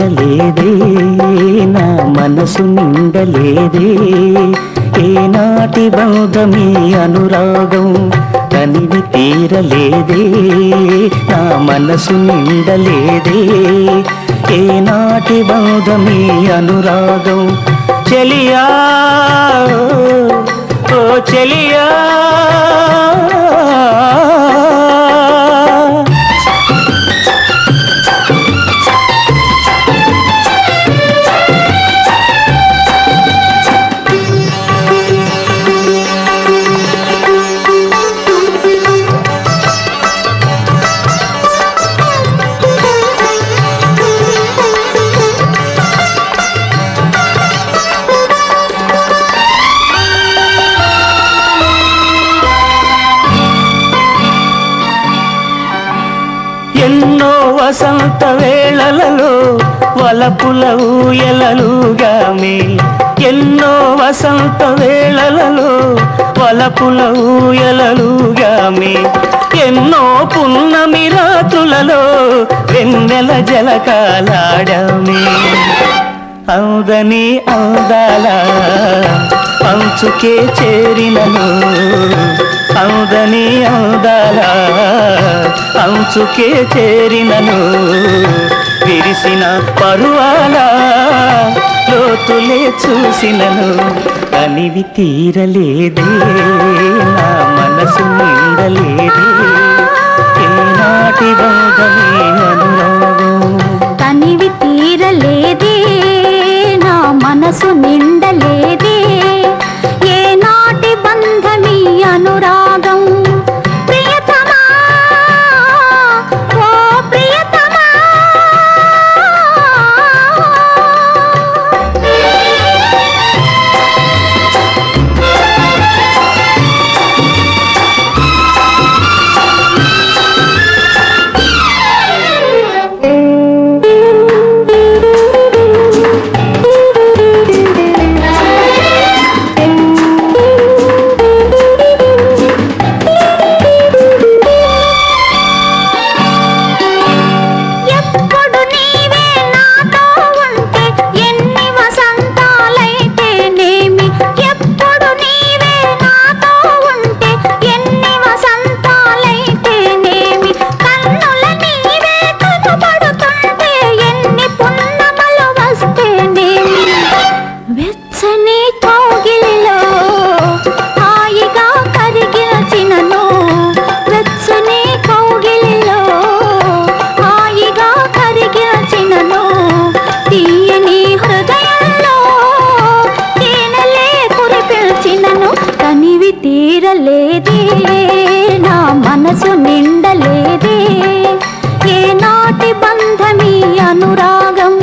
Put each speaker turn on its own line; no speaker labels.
లేదే నా మనసు నిండలేదే ఏనాటి బంధమీ అనురాగం తనివి తీరలేదే నా మనసు నిండలేదే ఏనాటి బంధమీ అనురాగం చెలియా ఓ చెలియా ఎన్నో వసంత వేళలలో వలపుల ఊయలలుగామే ఎన్నో వసంత వేళలలో వలపుల ఊయలలుగామే ఎన్నో పున్నమి రాత్రులలో వెన్నెల జలకాలాడమే అవుదని అవుదాల అంచుకే చేరినను అవుదని అవుదాల అంచుకే చేరినను విరిసిన పరువాల లోతులే చూసినను అనివి తీరలేదే నా మనసు నిండలేదే ఏనాటి బంధమే అనురాగం
తనివి తీరలేదే నా మనసు నిండలేదే ఏనాటి బంధమీ అనురాగం ప్రియతమా ఓ ప్రియతమా ఎప్పుడు నీవే నాతో ఉంటే ఎన్ని వసంతాలైతేనేమి ఎప్పుడు నీవే నాతో ఉంటే ఎన్ని వసంతాలైతేనేమి కన్నుల నీవే కనబడుతుంటే ఎన్ని పున్నమలు వస్తేనేమి వెచ్చని కోగిలిలో హాయిగా కరిగినచినను వెచ్చని కౌగిలిలో హాయిగా కరిగినచినను తీయని హృదయంలో తేనెలే కురిపిల్చినను తనివి తీరలేదే నా మనసు నిండలేదే ఏనాటి బంధమీ అనురాగం